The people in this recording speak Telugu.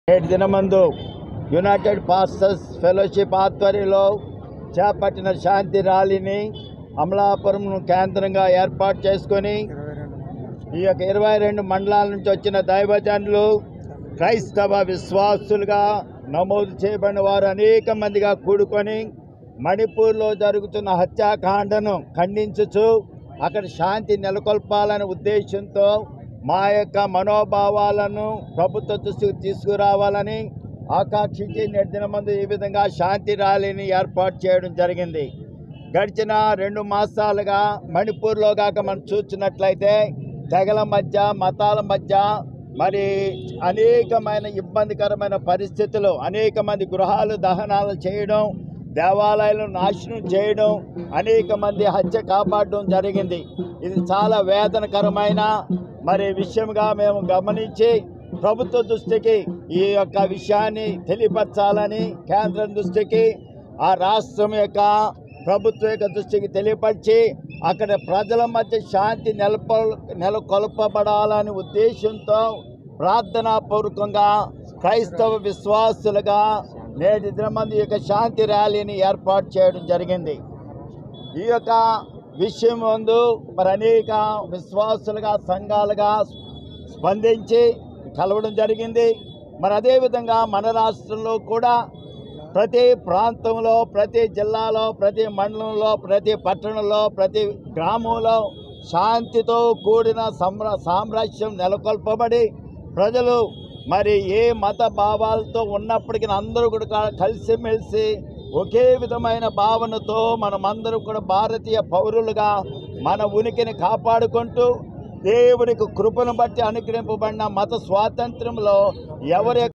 నేటి దినమందు యునైటెడ్ పాస్టర్స్ ఫెలోషిప్ ఆధ్వర్యంలో చేపట్టిన శాంతి ర్యాలీని అమలాపురం కేంద్రంగా ఏర్పాటు చేసుకొని ఈ యొక్క ఇరవై రెండు మండలాల నుంచి వచ్చిన దైవజనులు క్రైస్తవ విశ్వాసులుగా నమోదు చేయబడిన వారు అనేక మందిగా కూడుకొని మణిపూర్లో జరుగుతున్న హత్యాకాండను ఖండించుచు అక్కడ శాంతి నెలకొల్పాలనే ఉద్దేశంతో మా యొక్క మనోభావాలను ప్రభుత్వ దృష్టికి తీసుకురావాలని ఆకాంక్షించి నేటి దినమందు ఈ విధంగా శాంతి ర్యాలీని ఏర్పాటు చేయడం జరిగింది గడిచిన రెండు మాసాలుగా మణిపూర్లో కాక మనం చూసినట్లయితే తెగల మధ్య మతాల మధ్య మరి అనేకమైన ఇబ్బందికరమైన పరిస్థితులు అనేక మంది గృహాలు దహనాలు చేయడం దేవాలయాలను నాశనం చేయడం అనేక మంది హత్య కాపాడడం జరిగింది ఇది చాలా వేదనకరమైన మరి విషయంగా మేము గమనించి ప్రభుత్వ దృష్టికి ఈ యొక్క విషయాన్ని తెలియపరచాలని కేంద్రం దృష్టికి ఆ రాష్ట్రం యొక్క ప్రభుత్వం యొక్క దృష్టికి తెలియపరిచి అక్కడ ప్రజల మధ్య శాంతి నెలకొ నెలకొల్పబడాలనే ఉద్దేశంతో ప్రార్థనాపూర్వకంగా క్రైస్తవ విశ్వాసులుగా నేటి దినమంది యొక్క శాంతి ర్యాలీని ఏర్పాటు చేయడం జరిగింది ఈ యొక్క విషయం ముందు మరి అనేక విశ్వాసులుగా సంఘాలుగా స్పందించి కలవడం జరిగింది మరి అదేవిధంగా మన రాష్ట్రంలో కూడా ప్రతి ప్రాంతంలో ప్రతి జిల్లాలో ప్రతి మండలంలో ప్రతి పట్టణంలో ప్రతి గ్రామంలో శాంతితో కూడిన సంర సామ్రాజ్యం నెలకొల్పబడి ప్రజలు మరి ఏ మత భావాలతో ఉన్నప్పటికీ అందరూ కూడా కలిసిమెలిసి ఒకే విధమైన భావనతో మనమందరం కూడా భారతీయ పౌరులుగా మన ఉనికిని కాపాడుకుంటూ దేవునికి కృపను బట్టి అనుగ్రహింపబడిన మత స్వాతంత్రంలో ఎవరి